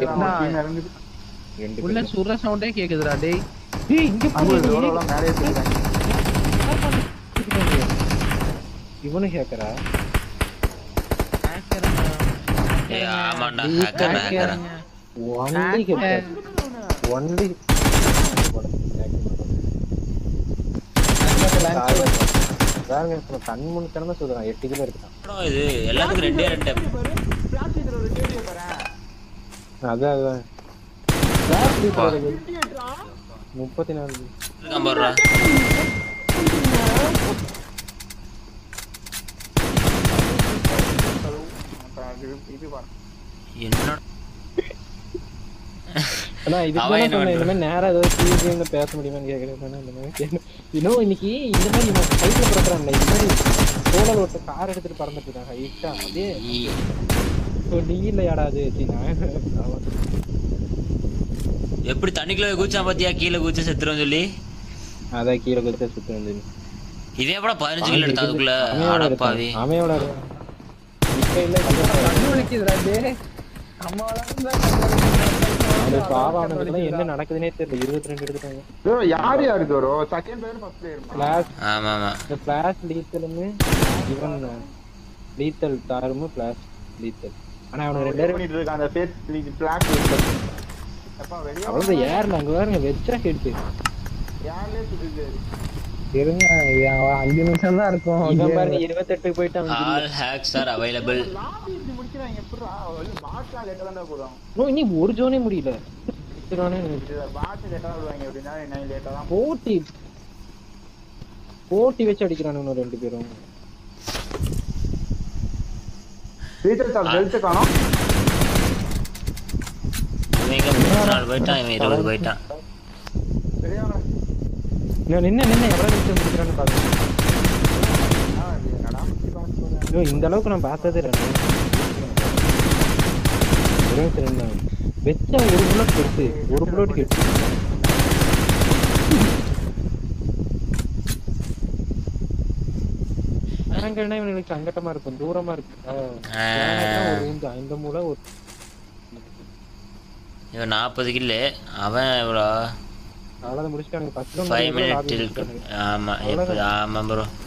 அவன் நான் கீழ இறங்குது. ரெண்டு உள்ள பேரும். சுடுற சவுண்டே கேக்குதுடா டேய் டேய் இங்க அங்க போய் ஒரு டோரெல்லாம் மேலே ஏத்திக்கிறாங்க. இவனு கேக்குறா ஏய் ஆமாண்டா hacker hacker only headset only பாருங்க இப்ப கண் முன் கிடந்த சொல்றான் எட்டு கிலோ இருக்கான் இது எல்லாத்துக்கும் ரெண்டே ரெண்டு அதான் அதான் Flash lead வருது. முப்பத்தி நாலு இருக்கான் பாருடா அப்புறம் அது இது பாரு. என்னடா ஆனா இதுக்கு அவன் தானே என்ன சொன்னேன் இந்த பண்றான்? மாதிரி நேரா ஏதாவது டிவி வந்து பேச முடியுமான்னு கேக்குறேன் இந்த மாதிரி கேட்டேன். இன்னும் இன்னைக்கு இந்த மாதிரி இவன் ஹைட்ல பறக்குறான்ல இந்த மாதிரி சோழல் ஓட்ட கார் எடுத்துட்டு பறந்துட்டு இருக்கான் ஹைட்டா அதே ஈ- இப்போ நீல யாடாது அப்படின்னா அவன் எப்படி தண்ணிக்குள்ள குதிச்சான் பாத்தியா கீழே குதிச்சு செத்துரும் சொல்லி அதான் கீழே குதிச்சா சுத்து வந்து இதே கூட பதினஞ்சு கிலோ எடுத்தா அதுக்குள்ள அமையோட அடப்பாவி இருக்கான். அமையோட இருக்கான். இப்ப இல்ல இப்ப கண்ணு வலிக்குதுடா டேய் அம்மாவெல்லாம் அது பாவம் அவனுக்குலாம் என்ன நடக்குதுன்னே தெரியல இருபத்தி ரெண்டு எடுத்துட்டாங்க ஐயோ, யார் யாரு தோரோ செகண்ட் பிளேயர் ஃபர்ஸ்ட் பிளேயர் பிளாஸ் ஆமா ஆமா இந்த பிளாஸ் லீத்தலுமே இவன் லீத்தல் தாருமு பிளாஸ் லீத்தல் ஆனா அவனுக்கு ரெண்டு பேரும் பண்ணிட்டு இருக்கான் அந்த ஃபேஸ் பிளாக் அப்பா வெளிய அவ்வளவு ஏறல அங்க பாருங்க வெச்சா ஹெட் யாருலே சுடுது இருங்க இது அவன் அஞ்சு நிமிஷம் தான் இருக்கும் இவன் பாருங்க இருபத்தெட்டுக்கு போயிட்டு அவன் all hacks are available lobby இப்படி முடிக்கிறாங்க எப்படிடா பாட்ஸா லேட்டா தான் போதும் இன்னும் இனி ஒரு ஜோனே முடியல இதுதானே எனக்கு இது பாட்ஸ் லேட்டா விடுவாங்க எப்படின்னா நைன் லேட்டா தான் போட்டி போட்டி வச்சு அடிக்கிறானுங்க ரெண்டு பேரும் ஃபீச்சர் சார் பெல்ட் காணோம் இவங்க மூணு நாள் போயிட்டான் இவன் இருபது போயிட்டான் சரியான நான் நின்ன நின்ன எவ்வளவு நிமிஷம் முடிக்கிறான்னு பாக்குறேன் என்னடா முக்கிய பாத்து ஐயோ இந்த அளவுக்கு நான் பார்த்ததே இல்லை இருபத்தி ரெண்டு வெச்சா ஒரு புல்லட் கெட்டு ஒரு புல்லட் கெட்டு அங்கன்னா இவனுக்கு சங்கட்டமா இருக்கும் தூரமா இருக்கு ஒரு இந்த இந்த மூலை ஒரு இவன் நாற்பது கில்லு அவன் எவ்வளோ அவ்வளவு முடிச்சுட்டாங்க ஃபர்ஸ்ட் ஃபைவ் மினிட் இருக்கு ஆமா எப்படி ஆமா ப்ரோ